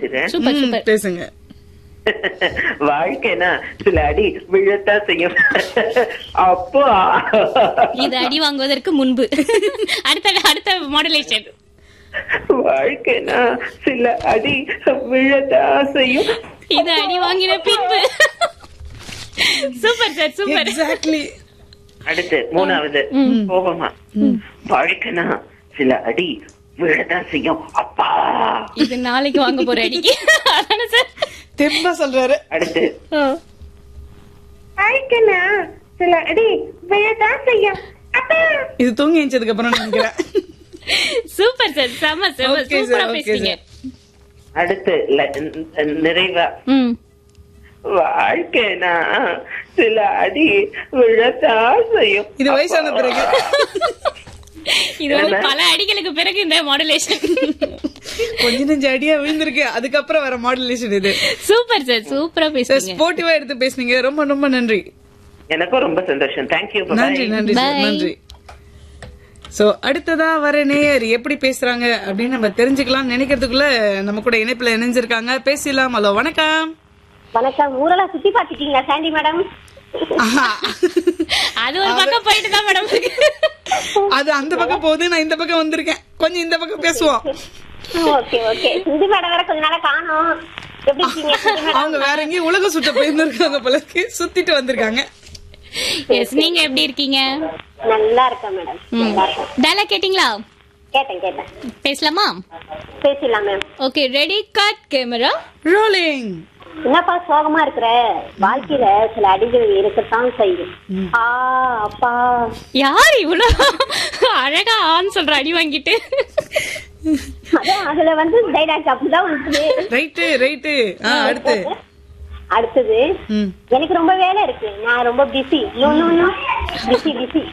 பேசுறேன் சூப்பர் ம், சூப்பர் பேசுங்க வாழ்க்கைனா சில அடி விழத்தான் செய்யும் அப்போ இது அடி வாங்குவதற்கு முன்பு அடுத்த அடுத்த மாடுலேஷன் வாழ்க்கைனா சில அடி விழத்தான் செய்யும் இது அடி வாங்கின பின்பு சூப்பர் சார் சூப்பர் எக்ஸாக்ட்லி அடுத்து மூணாவது கோபமா வாழ்க்கைனா சில அடி விழத்தான் செய்யும் அப்பா இது நாளைக்கு வாங்க போற அடிக்கு அதானே சார் தெம்பா சொல்றாரு அடுத்து ஓ. வாழ்க்கைனா சில அடி விழத்தான் செய்யும் அப்பா இது தூங்கி எழுந்ததுக்கு அப்புறம் நினைக்கிறேன் சூப்பர் சார் செம செம Okay, sir, சூப்பரா okay, பேசுறீங்க அடுத்து ல- ந- நிறைவா ம் வாழ்க்கைனா சில அடி விழத்தான் செய்யும் இது வயசான பிறகு இது வந்து பல அடிகளுக்கு பிறகு இந்த மாடுலேஷன் கொஞ்ச நெஞ்ச அடியா விழுந்திருக்கு அதுக்கப்புறம் வர மாடுலேஷன் இது சூப்பர் சார் சூப்பரா சார் பேசுறீங்க ஸ்போர்ட்டிவா எடுத்து பேசுனீங்க ரொம்ப ரொம்ப நன்றி எனக்கும் ரொம்ப சந்தோஷம் தேங்க்யூ நன்றி நன்றி சார் Bye. நன்றி சோ அடுத்ததா வர நேயர் எப்படி பேசுறாங்க அப்படின்னு நம்ம தெரிஞ்சுக்கலாம் நினைக்கிறதுக்குள்ள நம்ம கூட இணைப்புல இணைஞ்சிருக்காங்க பேசலாம் ஹலோ வணக்கம் வணக்கம் ஊரெல்லாம் சுத்தி பாத்துட்டீங்களா சாண்டி மேடம் ஆஹா. அது ஒரு பக்கம் போயிட்டு தான் மேடம் அது அந்த பக்கம் போகுது நான் இந்த பக்கம் வந்திருக்கேன் கொஞ்சம் இந்த பக்கம் பேசுவோம் ஓகே ஓகே சிந்து மேடம் வேற கொஞ்ச நாளா காணோம் எப்படி இருக்கீங்க சிந்து மேடம் அவங்க வேற எங்கேயும் உலக சுத்த போயிருந்திருக்காங்க போல இருக்கு சுத்திட்டு வந்திருக்காங்க எஸ் நீங்க எப்படி இருக்கீங்க நல்லா இருக்கேன் மேடம் நல்லா இருக்கேன் டயலாக் கேட்டிங்களா கேட்டேன் கேட்டேன் பேசலாமா பேசிடலாம் ma'am okay ready cut camera rolling என்னப்பா சோகமா இருக்கிற வாழ்க்கையில சில அடிகள் இருக்கத்தான் செய்யும் ஆ அப்பா யார் இவ்வளவு அழகா ஆன்னு சொல்ற அடி வாங்கிட்டு அதான் அதுல வந்து டைலாக் அப்படிதான் வந்து ரைட்டு ரைட்டு ஆ அடுத்து அடுத்தது ம் எனக்கு ரொம்ப வேலை இருக்கு நான் ரொம்ப busy busy busy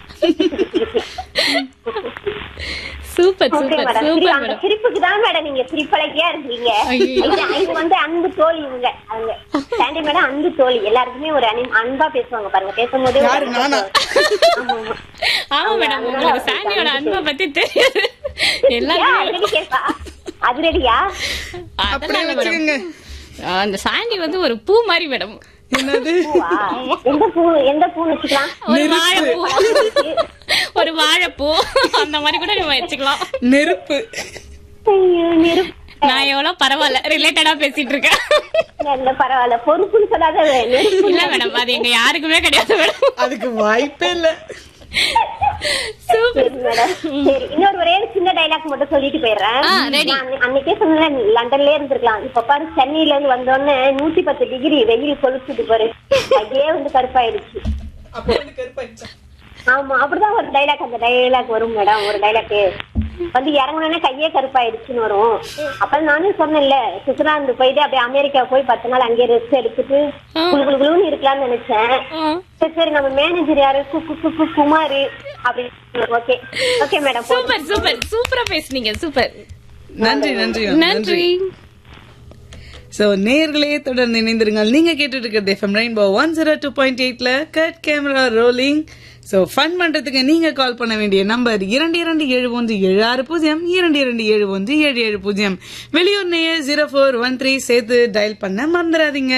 super okay super madam super அந்த மேடம் சிரிப்புக்கு தான் மேடம் நீங்க சிரிப்பழகியா இருக்கீங்க ஐயோ. இது இது வந்து அன்பு தோழி இவங்க அவங்க சாண்டி மேடம் அன்பு தோழி எல்லாருக்குமே ஒரு அனி- அன்பா பேசுவாங்க பாருங்க பேசும்போது யாரு, நானா? ஆமா மேடம் உங்களுக்கு சாண்டியோட அன்பை பத்தி தெரியாது எல்லாருமே அதிரடி கேப்பா அதிரடியா அப்படியே அதெல்லாம் இல்ல மேடம் வச்சுக்கோங்க அந்த சாண்டி வந்து ஒரு பூ மாதிரி மேடம் என்னது பூவா? எந்த பூ எந்த பூ வச்சுக்கலாம் ஒரு வாழைப்பூ ஒரு வாழைப்பூ அந்த மாதிரி கூட நம்ம வச்சுக்கலாம் நெருப்பு ஐயோ, நெருப்பு. நான் எவ்வளவு பரவாயில்ல ரிலேட்டடா பேசிட்டு இருக்கேன் நல்ல பரவாயில்ல பொறுப்புன்னு சொல்லாத நெருப்பு இல்ல மேடம் அது எங்க யாருக்குமே கிடையாது மேடம் அதுக்கு வாய்ப்பே இல்ல சூப்பர் சரி மேடம் சரி இன்னொரு ஒரே ஒரு சின்ன டைலாக் மட்டும் சொல்லிட்டு போயிடுறேன் ஆ, ready. நான் அன்னை- அன்னைக்கே சொன்னேன் லண்டன்லயே இருந்திருக்கலாம் இப்ப பாரு சென்னையில இருந்து வந்தோடனே நூத்தி பத்து டிகிரி வெயில் கொளுத்துது பாரு கையே வந்து கருப்பாயிடுச்சு அப்ப வந்து கருப்பாயிடுச்சா ஆமா அப்படிதான் ஒரு டைலாக் அந்த டைலாக் வரும் மேடம் ஒரு டைலாக் வந்து இறங்குனோடனே கையே கருப்பாயிடுச்சுன்னு வரும் அப்ப நானும் சொன்னேன்ல சுவிட்சர்லாந்து போயிட்டு அப்படியே அமெரிக்கா போய் பத்து நாள் அங்கேயே ரெஸ்ட் எடுத்துட்டு குளு குளு குளுன்னு இருக்கலாம்னு நினைச்சேன் சரி சரி நம்ம மேனேஜர் யாரு கு- கு- கு- கு- குமாரு அப்படி okay okay madam super super சூப்பரா பேசுனீங்க சூப்பர் நன்றி நன்றி நன்றி சோ நேர்களே தொடர்ந்து இணைந்திருங்கள் நீங்க கேட்டுட்டு இருக்கிறது FM Rainbow one zero two point எயிட்ல cut camera rolling so fun பண்றதுக்கு நீங்க கால் பண்ண வேண்டிய நம்பர் இரண்டு இரண்டு ஏழு ஒன்று ஏழு ஆறு பூஜ்ஜியம் இரண்டு இரண்டு ஏழு ஒன்று ஏழு ஏழு பூஜ்ஜியம் வெளியூர் நேயர் ஜீரோ ஃபோர் ஒன் த்ரீ சேர்த்து டயல் பண்ண மறந்துடாதீங்க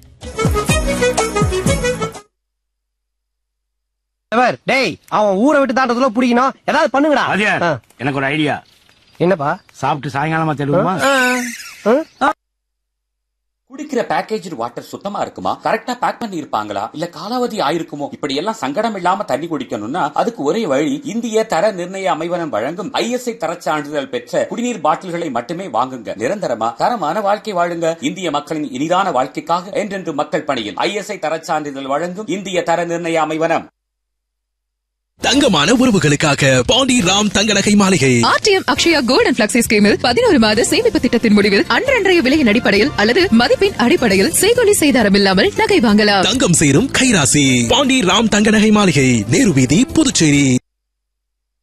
எவர், டேய் அவன் ஊரை விட்டு தாண்டதுல பிடிக்கணும் ஏதாவது பண்ணுங்கடா வாத்தியார் ஆ, எனக்கு ஒரு ஐடியா என்னப்பா சாப்பிட்டு சாயங்காலமா தேடுவோமா ஆ? குடிக்கிற பேக்கேஜ் வாட்டர் சுத்தமா இருக்குமா கரெக்டா பேக் பண்ணி இருப்பாங்களா இல்ல காலாவதி ஆயிருக்குமோ இப்படி எல்லாம் சங்கடம் இல்லாம தண்ணி குடிக்கணும்னா அதுக்கு ஒரே வழி இந்திய தர நிர்ணய அமைவனம் வழங்கும் ஐஎஸ்ஐ தரச் சான்றிதழ் பெற்ற குடிநீர் பாட்டில்களை மட்டுமே வாங்குங்க நிரந்தரமா தரமான வாழ்க்கை வாழுங்க இந்திய மக்களின் இனிதான வாழ்க்கைக்காக என்றென்று மக்கள் பணியில் ஐஎஸ்ஐ தரச் சான்றிதழ் வழங்கும் இந்திய தர நிர்ணய அமைவனம் தங்கமான உறவுகளுக்காக பாண்டி ராம் தங்க நகை மாளிகை RTM Akshaya gold and flexi ஸ்கீமில் பதினோரு மாத சேமிப்பு திட்டத்தின் முடிவில் அன்றன்றைய விலையின் அடிப்படையில் அல்லது மதிப்பின் அடிப்படையில் செய்கொலி செய்தாரம் இல்லாமல் நகை வாங்கலாம் தங்கம் சேரும் கைராசி பாண்டி ராம் தங்க நகை மாளிகை நேரு வீதி புதுச்சேரி